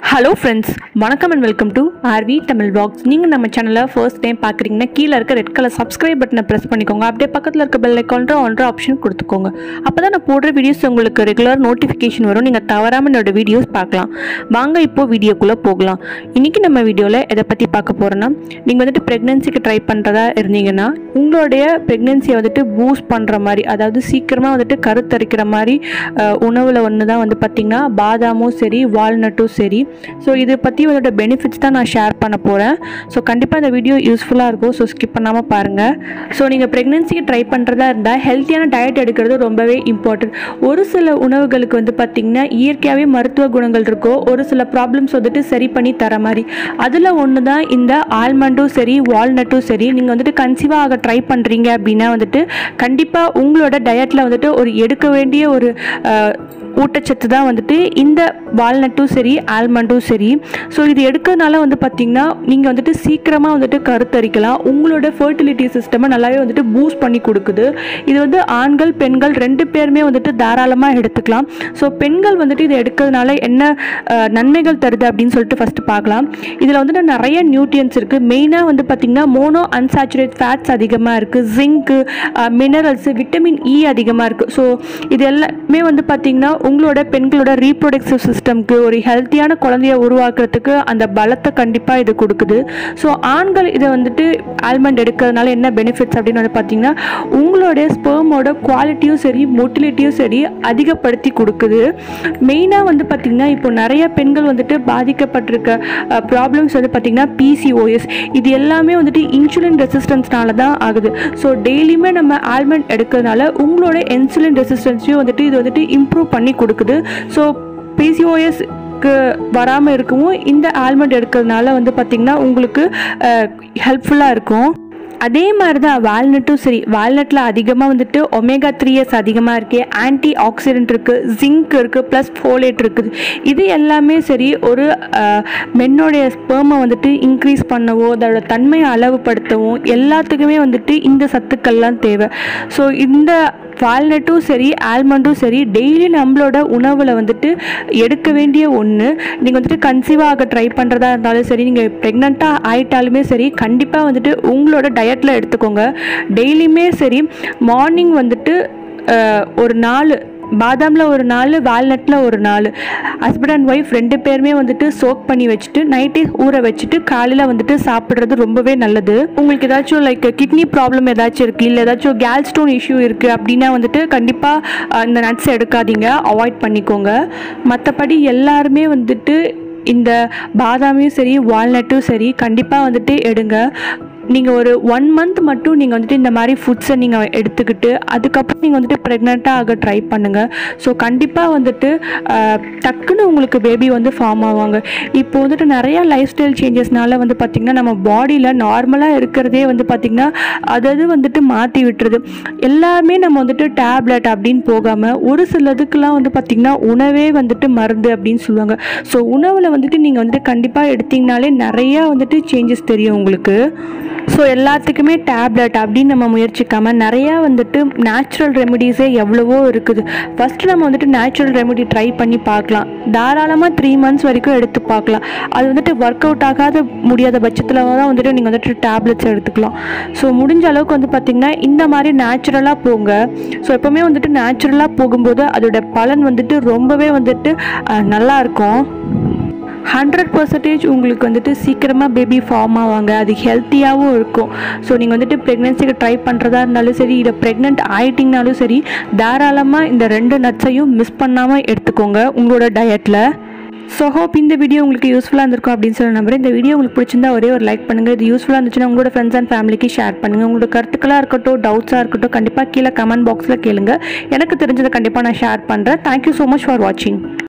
hello friends வணக்கம் and welcome to RV Tamil box நீங்கள் நம்ம சேனலை ஃபர்ஸ்ட் டைம் பார்க்குறீங்கன்னா கீழே இருக்க ரெட் கலர் சப்ஸ்கிரைப் பட்டனை ப்ரெஸ் பண்ணிக்கோங்க அப்படியே பக்கத்தில் இருக்க பெல் ஐக்கான்ற ஒன்ற ஆப்ஷன் கொடுத்துக்கோங்க அப்போ தான் நான் போடுற வீடியோஸ் உங்களுக்கு ரெகுலர் நோட்டிஃபிகேஷன் வரும் நீங்கள் தவறாமல் என்னோட வீடியோஸ் பார்க்கலாம் வாங்க இப்போது வீடியோக்குள்ளே போகலாம் இன்றைக்கி நம்ம வீடியோவில் எதை பற்றி பார்க்க போகிறோன்னா நீங்கள் வந்துட்டு ப்ரெக்னென்சிக்கு ட்ரை பண்ணுறதா இருந்தீங்கன்னா உங்களுடைய ப்ரெக்னென்சியை வந்துட்டு பூஸ்ட் பண்ணுற மாதிரி அதாவது சீக்கிரமாக வந்துட்டு கருத்தரிக்கிற மாதிரி அஹ், உணவில் ஒன்று தான் வந்து பார்த்திங்கன்னா பாதாமும் சரி வால்நட்டும் சரி ஸோ இதை பற்றி அதோட பெனிஃபிட்ஸ் தான் நான் ஷேர் பண்ண போகிறேன் ஸோ கண்டிப்பாக இந்த வீடியோ யூஸ்ஃபுல்லாக இருக்கும் ஸோ ஸ்கிப் பண்ணாமல் பாருங்கள் ஸோ நீங்கள் ப்ரெக்னென்சிக்கு ட்ரை பண்ணுறதா இருந்தால் ஹெல்த்தியான டயட் எடுக்கிறது ரொம்பவே இம்பார்ட்டன்ட் ஒரு சில உணவுகளுக்கு வந்து பார்த்திங்கன்னா இயற்கையாகவே மருத்துவ குணங்கள் இருக்கும் ஒரு சில ப்ராப்ளம்ஸ் வந்துட்டு சரி பண்ணி தர மாதிரி அதில் ஒன்று தான் இந்த ஆல்மண்டும் சரி வால்நட்டும் சரி நீங்கள் வந்துட்டு கன்சீவாக ஆக ட்ரை பண்ணுறீங்க அப்படின்னா வந்துட்டு கண்டிப்பாக உங்களோட டயட்டில் வந்துட்டு ஒரு எடுக்க வேண்டிய ஒரு அஹ், ஊட்டச்சத்து தான் வந்துட்டு இந்த வால்நட்டும் சரி ஆல்மண்டும் சரி ஸோ இது எடுக்கிறதுனால வந்து பார்த்திங்கன்னா நீங்கள் வந்துட்டு சீக்கிரமாக வந்துட்டு கருத்தரிக்கலாம் உங்களோட ஃபர்டிலிட்டி சிஸ்டமை நல்லாவே வந்துட்டு பூஸ்ட் பண்ணி கொடுக்குது இது வந்து ஆண்கள் பெண்கள் ரெண்டு பேருமே வந்துட்டு தாராளமாக எடுத்துக்கலாம் ஸோ பெண்கள் வந்துட்டு இதை எடுக்கிறதுனால என்ன அஹ், நன்மைகள் தருது அப்படின்னு சொல்லிட்டு ஃபஸ்ட்டு பார்க்கலாம் இதில் வந்துட்டு நிறைய நியூட்ரியன்ஸ் இருக்குது மெயினாக வந்து பார்த்திங்கன்னா மோனோ அன்சாச்சுரேட் ஃபேட்ஸ் அதிகமாக இருக்குது ஜிங்க்கு மினரல்ஸு விட்டமின் இ அதிகமாக இருக்குது ஸோ இது எல்லாமே வந்து பார்த்திங்கன்னா உங்களோட பெண்களோட ரீப்ரொடக்டிவ் சிஸ்டம்க்கு ஒரு ஹெல்த்தியான குழந்தைய உருவாக்குறதுக்கு அந்த பலத்தை கண்டிப்பாக இது கொடுக்குது ஸோ ஆண்கள் இதை வந்துட்டு ஆல்மண்ட் எடுக்கிறதுனால என்ன பெனிஃபிட்ஸ் அப்படின்னு வந்து பார்த்தீங்கன்னா உங்களுடைய ஸ்பெர்மோட குவாலிட்டியும் சரி மொட்டிலிட்டியும் சரி அதிகப்படுத்தி கொடுக்குது மெயினாக வந்து பார்த்திங்கன்னா இப்போ நிறைய பெண்கள் வந்துட்டு பாதிக்கப்பட்டிருக்க ப்ராப்ளம்ஸ் வந்து பார்த்திங்கன்னா பிசிஓஎஸ் இது எல்லாமே வந்துட்டு இன்சுலின் ரெசிஸ்டன்ஸ்னால தான் ஆகுது ஸோ டெய்லியுமே நம்ம ஆல்மண்ட் எடுக்கிறதுனால உங்களோட இன்சுலின் ரெசிஸ்டன்ஸையும் வந்துட்டு இது வந்துட்டு இம்ப்ரூவ் பண்ணி கொடுக்குது ஸோ பிசிஓஎஸ் வராமல் இருக்கவும் இந்த ஆல்மண்ட் எடுக்கிறதுனால வந்து பார்த்திங்கன்னா உங்களுக்கு ஹெல்ப்ஃபுல்லாக இருக்கும் அதே மாதிரி தான் வால்நட்டும் சரி வால்நட்டில் அதிகமாக வந்துட்டு ஒமேகா த்ரீ எஸ் அதிகமாக இருக்குது ஆன்டி ஆக்சிடென்ட் இருக்குது ஜிங்க் இருக்குது ப்ளஸ் ஃபோலேட் இருக்குது இது எல்லாமே சரி ஒரு அஹ், மென்னோடைய ஸ்பெர்மை வந்துட்டு இன்க்ரீஸ் பண்ணவோ அதோட தன்மையை அளவுபடுத்தவும் எல்லாத்துக்குமே வந்துட்டு இந்த சத்துக்கள்லாம் தேவை ஸோ இந்த வால்நட்டும் சரி ஆல்மண்டும் சரி டெய்லி நம்மளோட உணவில் வந்துட்டு எடுக்க வேண்டிய ஒன்று நீங்கள் வந்துட்டு கன்சீவாக ஆக ட்ரை பண்ணுறதா இருந்தாலும் சரி நீங்கள் ப்ரெக்னெண்ட்டாக ஆயிட்டாலுமே சரி கண்டிப்பாக வந்துட்டு உங்களோட டயட்டில் எடுத்துக்கோங்க டெய்லியுமே சரி மார்னிங் வந்துட்டு அஹ், ஒரு நாலு பாதாமில் ஒரு நாள் வால்நட்டில் ஒரு நாள் ஹஸ்பண்ட் அண்ட் ஒய்ஃப் ரெண்டு பேருமே வந்துட்டு சோக் பண்ணி வச்சுட்டு நைட்டே ஊற வச்சுட்டு காலையில் வந்துட்டு சாப்பிட்றது ரொம்பவே நல்லது உங்களுக்கு ஏதாச்சும் லைக் கிட்னி ப்ராப்ளம் ஏதாச்சும் இருக்குது இல்லை ஏதாச்சும் கேல் ஸ்டோன் இஷ்யூ இருக்குது அப்படின்னா வந்துட்டு கண்டிப்பாக இந்த நட்ஸ் எடுக்காதீங்க அவாய்ட் பண்ணிக்கோங்க மற்றபடி எல்லாருமே வந்துட்டு இந்த பாதாமையும் சரி வால்நட்டும் சரி கண்டிப்பாக வந்துட்டு எடுங்க நீங்கள் ஒரு ஒன் மந்த் மட்டும் நீங்கள் வந்துட்டு இந்த மாதிரி ஃபுட்ஸை நீங்கள் எடுத்துக்கிட்டு அதுக்கப்புறம் நீங்கள் வந்துட்டு ப்ரெக்னெண்ட்டாக ஆக ட்ரை பண்ணுங்கள் ஸோ கண்டிப்பாக வந்துட்டு ஆஹ், டக்குன்னு உங்களுக்கு பேபி வந்து ஃபார்ம் ஆவாங்க இப்போ வந்துட்டு நிறையா லைஃப் ஸ்டைல் சேஞ்சஸ்னால வந்து பார்த்திங்கன்னா நம்ம பாடியில் நார்மலாக இருக்கிறதே வந்து பார்த்திங்கன்னா அதாவது வந்துட்டு மாற்றி விட்டுருது எல்லாமே நம்ம வந்துட்டு டேப்லெட் அப்படின்னு போகாமல் ஒரு சிலதுக்கெல்லாம் வந்து பார்த்திங்கன்னா உணவே வந்துட்டு மருந்து அப்படின்னு சொல்லுவாங்க ஸோ உணவில் வந்துட்டு நீங்கள் வந்துட்டு கண்டிப்பாக எடுத்தீங்கனாலே நிறையா வந்துட்டு சேஞ்சஸ் தெரியும் உங்களுக்கு ஸோ எல்லாத்துக்குமே டேப்லெட் அப்படின்னு நம்ம முயற்சிக்காமல் நிறையா வந்துட்டு நேச்சுரல் ரெமெடிஸே எவ்வளவோ இருக்குது ஃபஸ்ட்டு நம்ம வந்துட்டு நேச்சுரல் ரெமெடி ட்ரை பண்ணி பார்க்கலாம் தாராளமாக த்ரீ மந்த்ஸ் வரைக்கும் எடுத்து பார்க்கலாம் அது வந்துட்டு ஒர்க் அவுட் ஆகாத முடியாத பட்சத்தில் தான் வந்துட்டு நீங்கள் வந்துட்டு டேப்லெட்ஸ் எடுத்துக்கலாம் ஸோ முடிஞ்ச அளவுக்கு வந்து பார்த்திங்கன்னா இந்த மாதிரி நேச்சுரலாக போங்க ஸோ எப்போவுமே வந்துட்டு நேச்சுரலாக போகும்போது அதோட பலன் வந்துட்டு ரொம்பவே வந்துட்டு அஹ், நல்லா இருக்கும் ஹண்ட்ரட் பர்சன்டேஜ் உங்களுக்கு வந்துட்டு சீக்கிரமாக பேபி ஃபார்ம் ஆவாங்க அது ஹெல்த்தியாகவும் இருக்கும் ஸோ நீங்கள் வந்துட்டு ப்ரெக்னென்சிக்கு ட்ரை பண்ணுறதா இருந்தாலும் சரி இல்லை ப்ரெக்னென்ட் ஆயிட்டிங்கனாலும் சரி தாராளமாக இந்த ரெண்டு நட்ஸையும் மிஸ் பண்ணாமல் எடுத்துக்கோங்க உங்களோட டயட்டில் ஸோ ஹோப் இந்த வீடியோ உங்களுக்கு யூஸ்ஃபுல்லாக இருந்திருக்கும் அப்படின்னு சொல்லி நம்புறேன் இந்த வீடியோ உங்களுக்கு பிடிச்சிருந்தா ஒரே ஒரு லைக் பண்ணுங்கள் இது யூஸ்ஃபுல்லாக இருந்துச்சுன்னா உங்களோட ஃப்ரெண்ட்ஸ் அண்ட் ஃபேமிலிக்கு ஷேர் பண்ணுங்கள் உங்களோட கருத்துக்களாக இருக்கட்டும் டவுட்ஸாக இருக்கட்டும் கண்டிப்பாக கீழே கமெண்ட் பாக்ஸில் கேளுங்க எனக்கு தெரிஞ்சதை கண்டிப்பாக நான் ஷேர் பண்ணுறேன் தேங்க்யூ ஸோ மச் ஃபார் வாட்சிங்